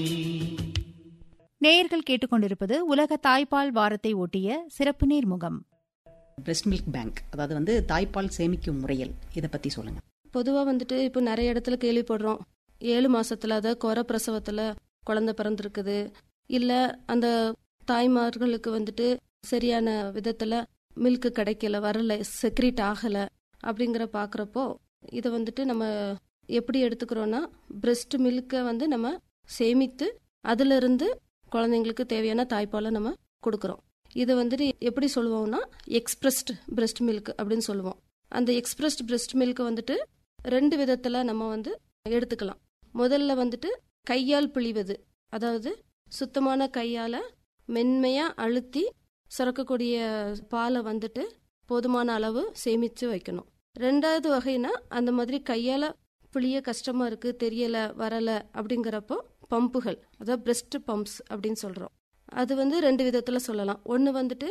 நேயர்கள் கேட்டுக்கொண்டிருப்பது உலக தாய்ப்பால் வாரத்தை ஒட்டிய சிறப்பு நேர்முகம் பிரெஸ்ட் மில்க் பேங்க் அதாவது வந்து தாய்ப்பால் சேமிக்கும் முறையில் இதை பத்தி சொல்லுங்க பொதுவாக வந்துட்டு இப்போ நிறைய இடத்துல கேள்விப்படுறோம் ஏழு மாசத்துல அதாவது குறை பிரசவத்தில் குழந்தை பிறந்திருக்குது இல்லை அந்த தாய்மார்களுக்கு வந்துட்டு சரியான விதத்தில் மில்க் கிடைக்கல வரல செக்ரீட் ஆகலை அப்படிங்கிற பார்க்குறப்போ இதை வந்துட்டு நம்ம எப்படி எடுத்துக்கிறோன்னா பிரெஸ்ட் மில்க்கை வந்து நம்ம சேமித்து அதிலிருந்து குழந்தைங்களுக்கு தேவையான தாய்ப்பாலை நம்ம கொடுக்குறோம் இதை வந்துட்டு எப்படி சொல்லுவோம்னா எக்ஸ்பிரஸ்ட் பிரெஸ்ட் மில்க் அப்படின்னு சொல்லுவோம் அந்த எக்ஸ்பிரஸ்ட் பிரெஸ்ட் மில்க் வந்துட்டு ரெண்டு விதத்தில் நம்ம வந்து எடுத்துக்கலாம் முதல்ல வந்துட்டு கையால் பிழிவது அதாவது சுத்தமான கையால் மென்மையாக அழுத்தி சுரக்கக்கூடிய பாலை வந்துட்டு போதுமான அளவு சேமித்து வைக்கணும் ரெண்டாவது வகைனா அந்த மாதிரி கையால் பிழிய கஷ்டமாக இருக்குது தெரியலை வரலை அப்படிங்கிறப்போ பம்புகள் அதாவது பிரெஸ்ட் பம்ப்ஸ் அப்படின்னு சொல்கிறோம் அது வந்து ரெண்டு விதத்தில் சொல்லலாம் ஒன்று வந்துட்டு